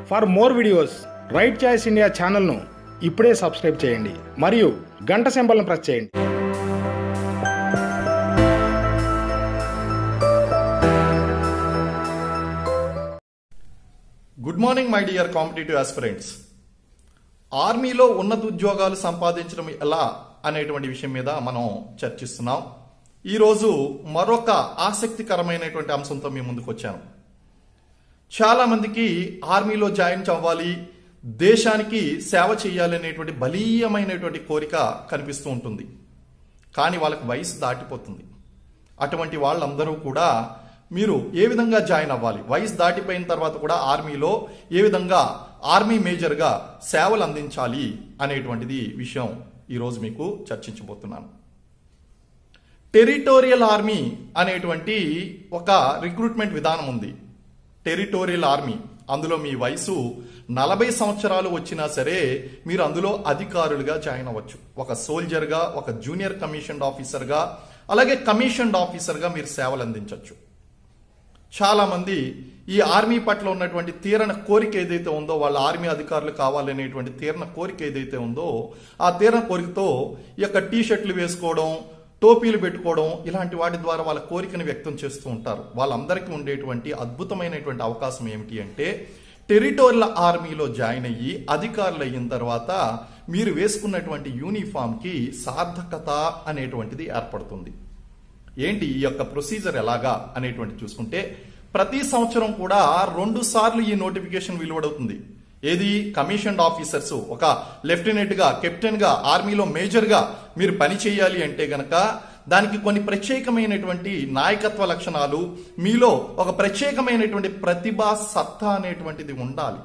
for more videos right choice India ఛానల్ను ఇప్పుడే subscribe చేయండి మరియు గంట సింబల్ను ప్రెస్ చేయండి good morning my dear competitive aspirants ఆర్మీలో ఉన్నత ఉద్యోగాలు సంపాదించడం ఎలా అనేటువంటి విషయం మీద మనం చర్చిస్తున్నాం ఈరోజు మరొక ఆసక్తికరమైనటువంటి అంశంతో మీ ముందుకు వచ్చాను చాలా మందికి ఆర్మీలో జాయిన్ అవ్వాలి దేశానికి సేవ చేయాలి అనేటువంటి బలీయమైనటువంటి కోరిక కనిపిస్తూ ఉంటుంది కానీ వాళ్ళకి వయసు దాటిపోతుంది అటువంటి వాళ్ళందరూ కూడా మీరు ఏ విధంగా జాయిన్ అవ్వాలి వయసు దాటిపోయిన తర్వాత కూడా ఆర్మీలో ఏ విధంగా ఆర్మీ మేజర్గా సేవలు అందించాలి అనేటువంటిది విషయం ఈరోజు మీకు చర్చించబోతున్నాను టెరిటోరియల్ ఆర్మీ అనేటువంటి ఒక రిక్రూట్మెంట్ విధానం ఉంది టెరిటోరియల్ ఆర్మీ అందులో మీ వయసు నలభై సంవత్సరాలు వచ్చినా సరే మీరు అందులో అధికారులుగా జాయిన్ అవ్వచ్చు ఒక సోల్జర్గా ఒక జూనియర్ కమిషన్డ్ ఆఫీసర్గా అలాగే కమిషన్డ్ ఆఫీసర్గా మీరు సేవలు అందించవచ్చు చాలా మంది ఈ ఆర్మీ పట్ల ఉన్నటువంటి తీరన కోరిక ఏదైతే ఉందో వాళ్ళ ఆర్మీ అధికారులు కావాలనేటువంటి తీరన కోరిక ఏదైతే ఉందో ఆ తీరన కోరికతో ఈ యొక్క టీ షర్ట్లు వేసుకోవడం టోపీలు పెట్టుకోవడం ఇలాంటి వాటి ద్వారా వాళ్ళ కోరికను వ్యక్తం చేస్తూ ఉంటారు వాళ్ళందరికీ ఉండేటువంటి అద్భుతమైనటువంటి అవకాశం ఏమిటి అంటే టెరిటోరియల్ ఆర్మీలో జాయిన్ అయ్యి అధికారులు అయిన తర్వాత మీరు వేసుకున్నటువంటి యూనిఫామ్కి సార్థకత అనేటువంటిది ఏర్పడుతుంది ఏంటి ఈ యొక్క ప్రొసీజర్ ఎలాగా అనేటువంటి చూసుకుంటే ప్రతి సంవత్సరం కూడా రెండు సార్లు ఈ నోటిఫికేషన్ వెలువడుతుంది ఏది కమిషన్డ్ ఆఫీసర్స్ ఒక లెఫ్టినెంట్ గా కెప్టెన్ గా ఆర్మీలో మేజర్ గా మీరు పని చేయాలి అంటే గనక దానికి కొన్ని ప్రత్యేకమైనటువంటి నాయకత్వ లక్షణాలు మీలో ఒక ప్రత్యేకమైనటువంటి ప్రతిభా సత్తా అనేటువంటిది ఉండాలి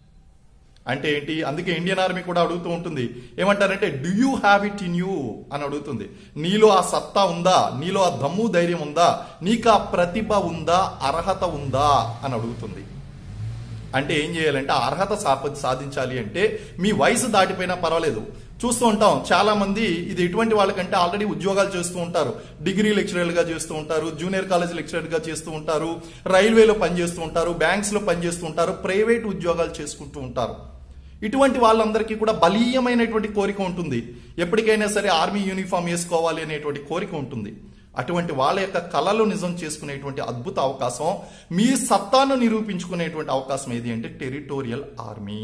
అంటే ఏంటి అందుకే ఇండియన్ ఆర్మీ కూడా అడుగుతూ ఉంటుంది ఏమంటారంటే do you have it in you అని అడుగుతుంది నీలో ఆ సత్తా ఉందా నీలో ఆ దమ్ము ధైర్యం ఉందా నీకు ఆ ప్రతిభ ఉందా అర్హత ఉందా అని అడుగుతుంది అంటే ఏం చేయాలంటే ఆ అర్హత సాప సాధించాలి అంటే మీ వయసు దాటిపోయినా పర్వాలేదు చూస్తూ ఉంటాం చాలా మంది ఇది ఎటువంటి వాళ్ళకంటే ఆల్రెడీ ఉద్యోగాలు చేస్తూ ఉంటారు డిగ్రీ లెక్చరర్లుగా చేస్తూ ఉంటారు జూనియర్ కాలేజ్ లెక్చరర్గా చేస్తూ ఉంటారు రైల్వేలో పనిచేస్తూ ఉంటారు బ్యాంక్స్ లో పనిచేస్తూ ఉంటారు ప్రైవేట్ ఉద్యోగాలు చేసుకుంటూ ఉంటారు ఇటువంటి వాళ్ళందరికీ కూడా బలీయమైనటువంటి కోరిక ఉంటుంది ఎప్పటికైనా సరే ఆర్మీ యూనిఫామ్ వేసుకోవాలి అనేటువంటి కోరిక ఉంటుంది అటువంటి వాళ్ళ యొక్క కళలు నిజం చేసుకునేటువంటి అద్భుత అవకాశం మీ సత్తాను నిరూపించుకునేటువంటి అవకాశం ఏది అంటే టెరిటోరియల్ ఆర్మీ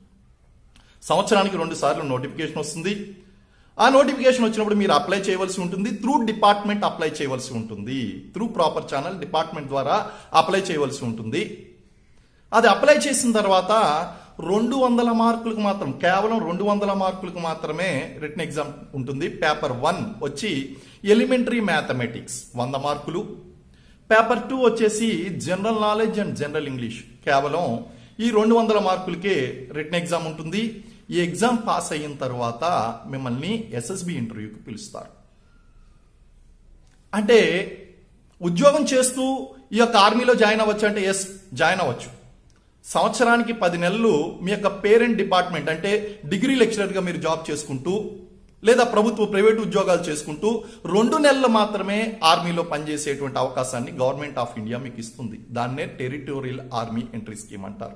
సంవత్సరానికి రెండు సార్లు నోటిఫికేషన్ వస్తుంది ఆ నోటిఫికేషన్ వచ్చినప్పుడు మీరు అప్లై చేయవలసి ఉంటుంది త్రూ డిపార్ట్మెంట్ అప్లై చేయవలసి ఉంటుంది త్రూ ప్రాపర్ ఛానల్ డిపార్ట్మెంట్ ద్వారా అప్లై చేయవలసి ఉంటుంది అది అప్లై చేసిన తర్వాత రెండు వందల మార్కులకు మాత్రం కేవలం రెండు వందల మార్కులకు మాత్రమే రిటర్న్ ఎగ్జామ్ ఉంటుంది పేపర్ వన్ వచ్చి ఎలిమెంటరీ మ్యాథమెటిక్స్ వంద మార్కులు పేపర్ టూ వచ్చేసి general knowledge and general English కేవలం ఈ రెండు వందల మార్కులకే రిటర్న్ ఎగ్జామ్ ఉంటుంది ఈ ఎగ్జామ్ పాస్ అయిన తర్వాత మిమ్మల్ని ఎస్ఎస్బి ఇంటర్వ్యూకి పిలుస్తారు అంటే ఉద్యోగం చేస్తూ ఈ యొక్క ఆర్మీలో జాయిన్ అవ్వచ్చు అంటే ఎస్ జాయిన్ అవ్వచ్చు సంవత్సరానికి పది నెలలు మీ యొక్క పేరెంట్ డిపార్ట్మెంట్ అంటే డిగ్రీ లెక్చరర్గా మీరు జాబ్ చేసుకుంటూ లేదా ప్రభుత్వ ప్రైవేట్ ఉద్యోగాలు చేసుకుంటూ రెండు నెలలు మాత్రమే ఆర్మీలో పనిచేసేటువంటి అవకాశాన్ని గవర్నమెంట్ ఆఫ్ ఇండియా మీకు ఇస్తుంది దాన్నే టెరిటోరియల్ ఆర్మీ ఎంట్రీ స్కీమ్ అంటారు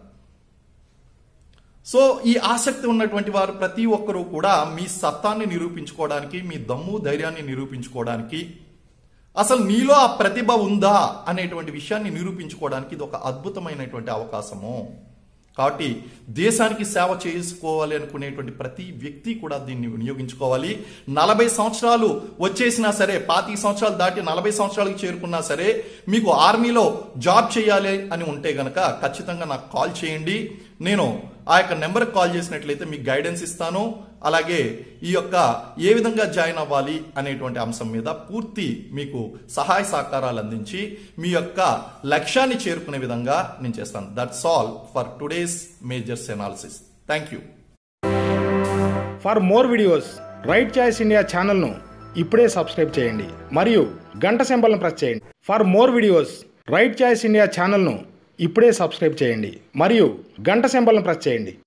సో ఈ ఆసక్తి ఉన్నటువంటి వారు ప్రతి ఒక్కరూ కూడా మీ సత్తాన్ని నిరూపించుకోవడానికి మీ దమ్ము ధైర్యాన్ని నిరూపించుకోవడానికి అసలు నీలో ఆ ప్రతిభ ఉందా అనేటువంటి విషయాన్ని నిరూపించుకోవడానికి ఇది ఒక అద్భుతమైనటువంటి అవకాశము కాబట్టి దేశానికి సేవ చేసుకోవాలి అనుకునేటువంటి ప్రతి వ్యక్తి కూడా దీన్ని వినియోగించుకోవాలి నలభై సంవత్సరాలు వచ్చేసినా సరే పాతి సంవత్సరాలు దాటి నలభై సంవత్సరాలకు చేరుకున్నా సరే మీకు ఆర్మీలో జాబ్ చేయాలి అని ఉంటే గనక ఖచ్చితంగా నాకు కాల్ చేయండి నేను ఆ యొక్క నెంబర్కి కాల్ చేసినట్లయితే మీకు గైడెన్స్ ఇస్తాను అలాగే ఈ యొక్క ఏ విధంగా జాయిన్ అవ్వాలి అనేటువంటి అంశం మీద పూర్తి మీకు సహాయ సహకారాలు అందించి మీ యొక్క లక్ష్యాన్ని చేరుకునే విధంగా నేను చేస్తాను that's all for today's majors analysis thank you for more videos right choice India ఛానల్ను ఇప్పుడే సబ్స్క్రైబ్ చేయండి మరియు గంట సింబల్ను ప్రెస్ చేయండి for more videos right choice India ఛానల్ను ఇప్పుడే సబ్స్క్రైబ్ చేయండి మరియు గంట సింబల్ను ప్రెస్ చేయండి